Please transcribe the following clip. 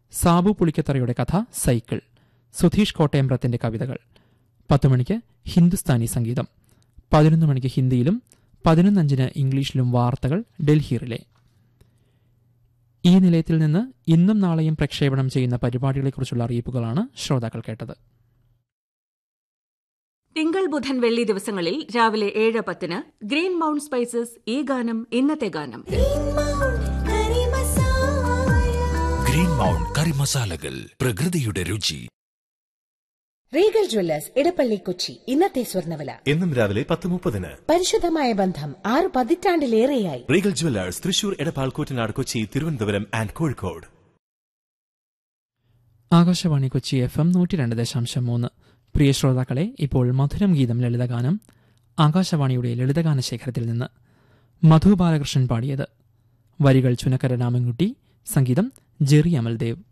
സാബു പുളിക്കത്തറയുടെ കഥ സൈക്കിൾ സുധീഷ് കോട്ടയമ്പ്രത്തിന്റെ കവിതകൾ പത്ത് മണിക്ക് ഹിന്ദുസ്ഥാനി സംഗീതം പതിനൊന്ന് മണിക്ക് ഹിന്ദിയിലും പതിനൊന്നഞ്ചിന് ഇംഗ്ലീഷിലും വാർത്തകൾ ഡൽഹി റിലേ ഈ നിലയത്തിൽ നിന്ന് ഇന്നും നാളെയും പ്രക്ഷേപണം ചെയ്യുന്ന പരിപാടികളെക്കുറിച്ചുള്ള അറിയിപ്പുകളാണ് ശ്രോതാക്കൾ കേട്ടത് തിങ്കൾ ബുധൻ വെള്ളി ദിവസങ്ങളിൽ രാവിലെ ഏഴ് പത്തിന് ഗ്രീൻ മൗണ്ട് സ്പൈസസ് ഈ ഗാനം ഇന്നത്തെ ഗാനം ഗ്രീൻ മൗണ്ട് കറി മസാലകൾ പ്രകൃതിയുടെ രുചി റീഗൽ ജ്വല്ലേഴ്സ് ഇടപ്പള്ളി കൊച്ചി ഇന്നത്തെ സ്വർണ്ണവില എന്നും രാവിലെ പത്ത് മുപ്പതിന് പരിശുദ്ധമായ ബന്ധം ആറ് പതിറ്റാണ്ടിലേറെയായി Regal jewellers Thrissur Edappal Koottanad Kochi Thiruvananthapuram and Kozhikode Akashvani Kochi FM എം നൂറ്റി രണ്ട് ദശാംശം മൂന്ന് പ്രിയ ശ്രോതാക്കളെ ഇപ്പോൾ മധുരം ഗീതം ലളിതഗാനം ആകാശവാണിയുടെ ലളിതഗാന ശേഖരത്തിൽ നിന്ന് മധു ബാലകൃഷ്ണൻ പാടിയത് വരികൾ ചുനക്കര രാമൻകുട്ടി സംഗീതം ജെറി അമൽദേവ്